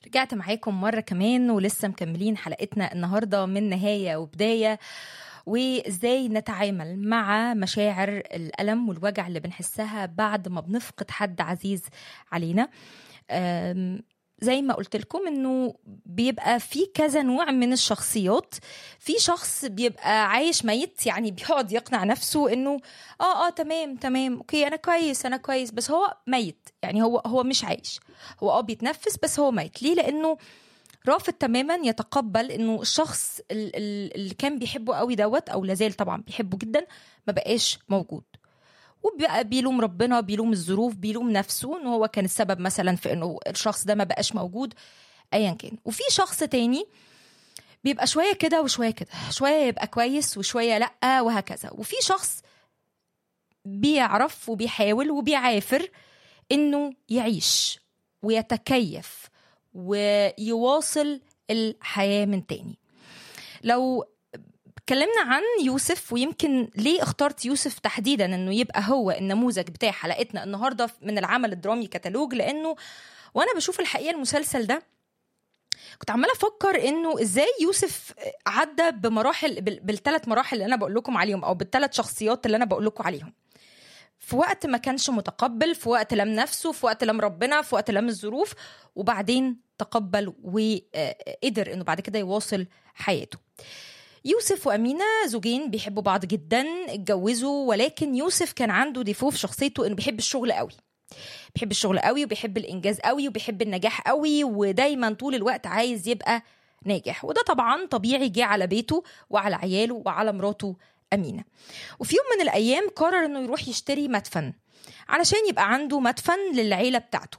رجعت معاكم مرة كمان ولسه مكملين حلقتنا النهاردة من نهاية وبداية وازاي نتعامل مع مشاعر الألم والوجع اللي بنحسها بعد ما بنفقد حد عزيز علينا أم، زي ما قلت لكم انه بيبقى في كذا نوع من الشخصيات في شخص بيبقى عايش ميت يعني بيقعد يقنع نفسه انه اه اه تمام تمام اوكي انا كويس انا كويس بس هو ميت يعني هو هو مش عايش هو اه بيتنفس بس هو ميت ليه لانه رافض تماما يتقبل انه الشخص ال- ال- اللي كان بيحبه قوي دوت او لازال طبعا بيحبه جدا ما بقاش موجود وبقى بيلوم ربنا بيلوم الظروف بيلوم نفسه ان هو كان السبب مثلا في انه الشخص ده ما بقاش موجود ايا كان وفي شخص تاني بيبقى شويه كده وشويه كده شويه يبقى كويس وشويه لا وهكذا وفي شخص بيعرف وبيحاول وبيعافر انه يعيش ويتكيف ويواصل الحياه من تاني لو اتكلمنا عن يوسف ويمكن ليه اخترت يوسف تحديدا انه يبقى هو النموذج بتاع حلقتنا النهارده من العمل الدرامي كتالوج لانه وانا بشوف الحقيقه المسلسل ده كنت عماله افكر انه ازاي يوسف عدى بمراحل بالثلاث مراحل اللي انا بقول لكم عليهم او بالثلاث شخصيات اللي انا بقول لكم عليهم في وقت ما كانش متقبل في وقت لم نفسه في وقت لم ربنا في وقت لم الظروف وبعدين تقبل وقدر انه بعد كده يواصل حياته يوسف وأمينة زوجين بيحبوا بعض جدا اتجوزوا ولكن يوسف كان عنده ديفو في شخصيته انه بيحب الشغل قوي بيحب الشغل قوي وبيحب الانجاز قوي وبيحب النجاح قوي ودايما طول الوقت عايز يبقى ناجح وده طبعا طبيعي جه على بيته وعلى عياله وعلى مراته أمينة وفي يوم من الأيام قرر إنه يروح يشتري مدفن علشان يبقى عنده مدفن للعيلة بتاعته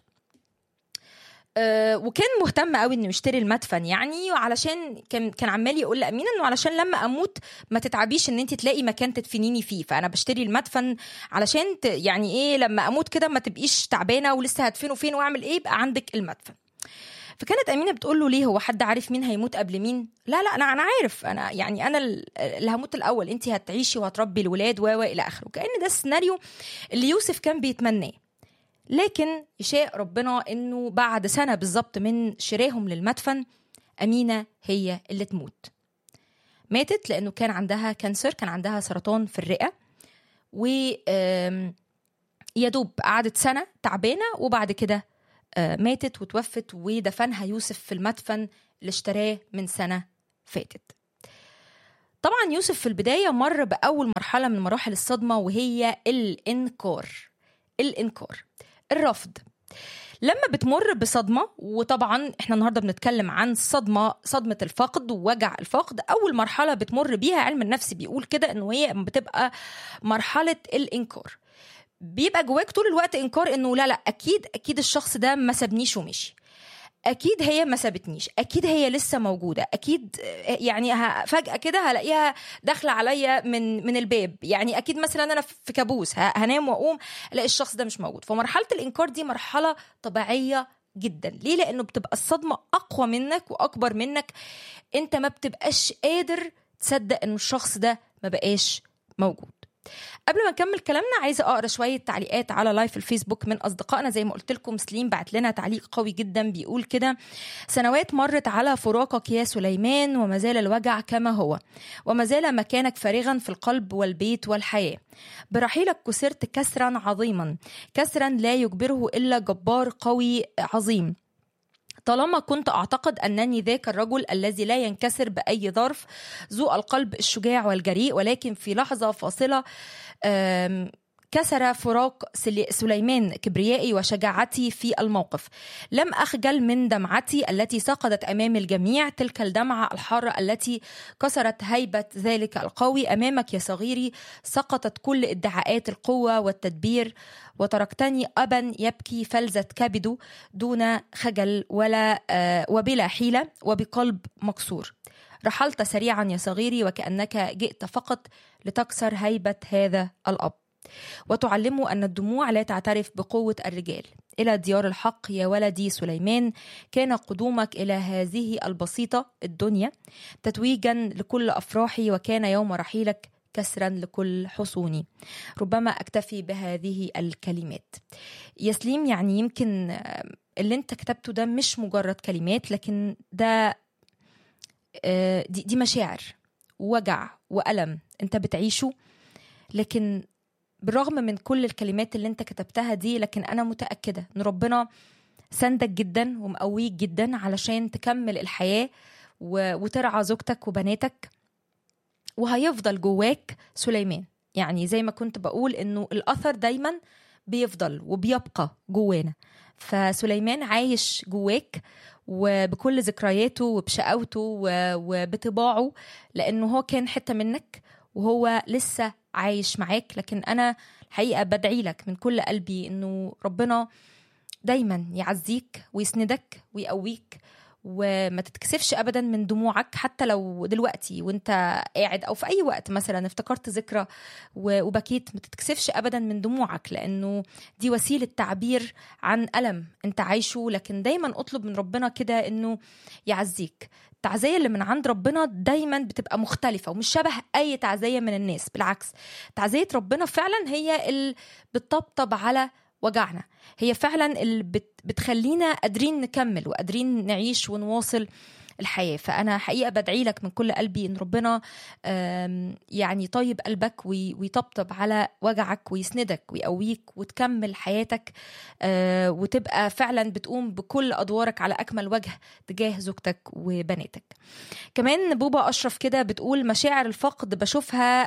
أه وكان مهتم قوي انه يشتري المدفن يعني وعلشان كان كان عمال يقول لامينه انه علشان لما اموت ما تتعبيش ان انت تلاقي مكان تدفنيني فيه فانا بشتري المدفن علشان ت يعني ايه لما اموت كده ما تبقيش تعبانه ولسه هدفنه فين واعمل ايه يبقى عندك المدفن فكانت امينه بتقول له ليه هو حد عارف مين هيموت قبل مين لا لا انا انا عارف انا يعني انا اللي هموت الاول انت هتعيشي وهتربي الولاد و الى اخره كان ده السيناريو اللي يوسف كان بيتمناه لكن يشاء ربنا انه بعد سنه بالظبط من شراهم للمدفن امينه هي اللي تموت ماتت لانه كان عندها كانسر كان عندها سرطان في الرئه و يا دوب قعدت سنه تعبانه وبعد كده ماتت وتوفت ودفنها يوسف في المدفن اللي اشتراه من سنه فاتت طبعا يوسف في البدايه مر باول مرحله من مراحل الصدمه وهي الانكار الانكار الرفض لما بتمر بصدمه وطبعا احنا النهارده بنتكلم عن صدمه صدمه الفقد ووجع الفقد اول مرحله بتمر بيها علم النفس بيقول كده انه هي بتبقى مرحله الانكار بيبقى جواك طول الوقت انكار انه لا لا اكيد اكيد الشخص ده ما سابنيش ومشي اكيد هي ما سابتنيش اكيد هي لسه موجوده اكيد يعني فجاه كده هلاقيها داخله عليا من من الباب يعني اكيد مثلا انا في كابوس هنام واقوم الاقي الشخص ده مش موجود فمرحله الانكار دي مرحله طبيعيه جدا ليه لانه بتبقى الصدمه اقوى منك واكبر منك انت ما بتبقاش قادر تصدق ان الشخص ده ما بقاش موجود قبل ما نكمل كلامنا عايزه اقرا شويه تعليقات على لايف الفيسبوك من اصدقائنا زي ما قلت لكم سليم بعت لنا تعليق قوي جدا بيقول كده سنوات مرت على فراقك يا سليمان وما زال الوجع كما هو وما زال مكانك فارغا في القلب والبيت والحياه برحيلك كسرت كسرا عظيما كسرا لا يجبره الا جبار قوي عظيم طالما كنت اعتقد انني ذاك الرجل الذي لا ينكسر باي ظرف ذو القلب الشجاع والجريء ولكن في لحظه فاصله كسر فراق سليمان كبريائي وشجاعتي في الموقف لم أخجل من دمعتي التي سقطت أمام الجميع تلك الدمعة الحارة التي كسرت هيبة ذلك القوي أمامك يا صغيري سقطت كل ادعاءات القوة والتدبير وتركتني أبا يبكي فلذة كبده دون خجل ولا وبلا حيلة وبقلب مكسور رحلت سريعا يا صغيري وكأنك جئت فقط لتكسر هيبة هذا الأب وتعلمه أن الدموع لا تعترف بقوة الرجال إلى ديار الحق يا ولدي سليمان كان قدومك إلى هذه البسيطة الدنيا تتويجا لكل أفراحي وكان يوم رحيلك كسرا لكل حصوني ربما أكتفي بهذه الكلمات يسليم يعني يمكن اللي انت كتبته ده مش مجرد كلمات لكن ده دي, دي مشاعر ووجع وألم انت بتعيشه لكن بالرغم من كل الكلمات اللي انت كتبتها دي لكن انا متاكده ان ربنا سندك جدا ومقويك جدا علشان تكمل الحياه وترعى زوجتك وبناتك وهيفضل جواك سليمان يعني زي ما كنت بقول انه الاثر دايما بيفضل وبيبقى جوانا فسليمان عايش جواك وبكل ذكرياته وبشقاوته وبطباعه لانه هو كان حته منك وهو لسه عايش معاك لكن انا الحقيقه بدعي لك من كل قلبي انه ربنا دايما يعزيك ويسندك ويقويك وما تتكسفش ابدا من دموعك حتى لو دلوقتي وانت قاعد او في اي وقت مثلا افتكرت ذكرى وبكيت ما تتكسفش ابدا من دموعك لانه دي وسيله تعبير عن الم انت عايشه لكن دايما اطلب من ربنا كده انه يعزيك التعزيه اللي من عند ربنا دايما بتبقى مختلفه ومش شبه اي تعزيه من الناس بالعكس تعزيه ربنا فعلا هي اللي بتطبطب على وجعنا هي فعلا اللي بت بتخلينا قادرين نكمل وقادرين نعيش ونواصل الحياة فأنا حقيقة بدعي لك من كل قلبي إن ربنا يعني طيب قلبك ويطبطب على وجعك ويسندك ويقويك وتكمل حياتك وتبقى فعلا بتقوم بكل أدوارك على أكمل وجه تجاه زوجتك وبناتك كمان بوبا أشرف كده بتقول مشاعر الفقد بشوفها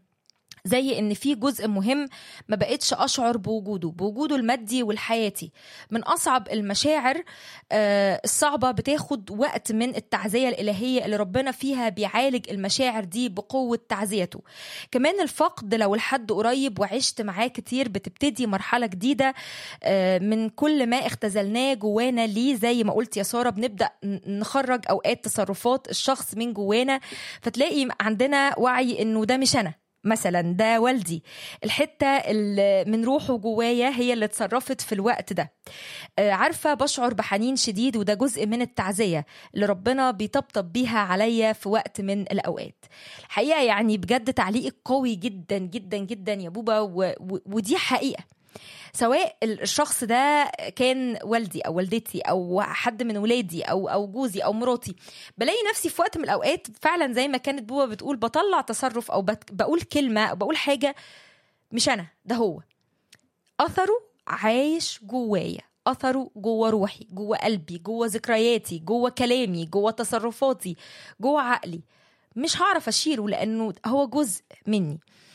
زي ان في جزء مهم ما بقتش اشعر بوجوده بوجوده المادي والحياتي من اصعب المشاعر الصعبه بتاخد وقت من التعزيه الالهيه اللي ربنا فيها بيعالج المشاعر دي بقوه تعزيته كمان الفقد لو الحد قريب وعشت معاه كتير بتبتدي مرحله جديده من كل ما اختزلناه جوانا ليه زي ما قلت يا ساره بنبدا نخرج اوقات تصرفات الشخص من جوانا فتلاقي عندنا وعي انه ده مش انا مثلا ده والدي الحتة اللي من روحه جوايا هي اللي اتصرفت في الوقت ده عارفة بشعر بحنين شديد وده جزء من التعزية اللي ربنا بيطبطب بيها عليا في وقت من الأوقات الحقيقة يعني بجد تعليقك قوي جدا جدا جدا يا بوبا و... و... ودي حقيقة سواء الشخص ده كان والدي او والدتي او حد من ولادي او او جوزي او مراتي بلاقي نفسي في وقت من الاوقات فعلا زي ما كانت بوبا بتقول بطلع تصرف او بقول كلمه او بقول حاجه مش انا ده هو اثره عايش جوايا اثره جوه روحي جوه قلبي جوه ذكرياتي جوه كلامي جوه تصرفاتي جوه عقلي مش هعرف اشيله لانه هو جزء مني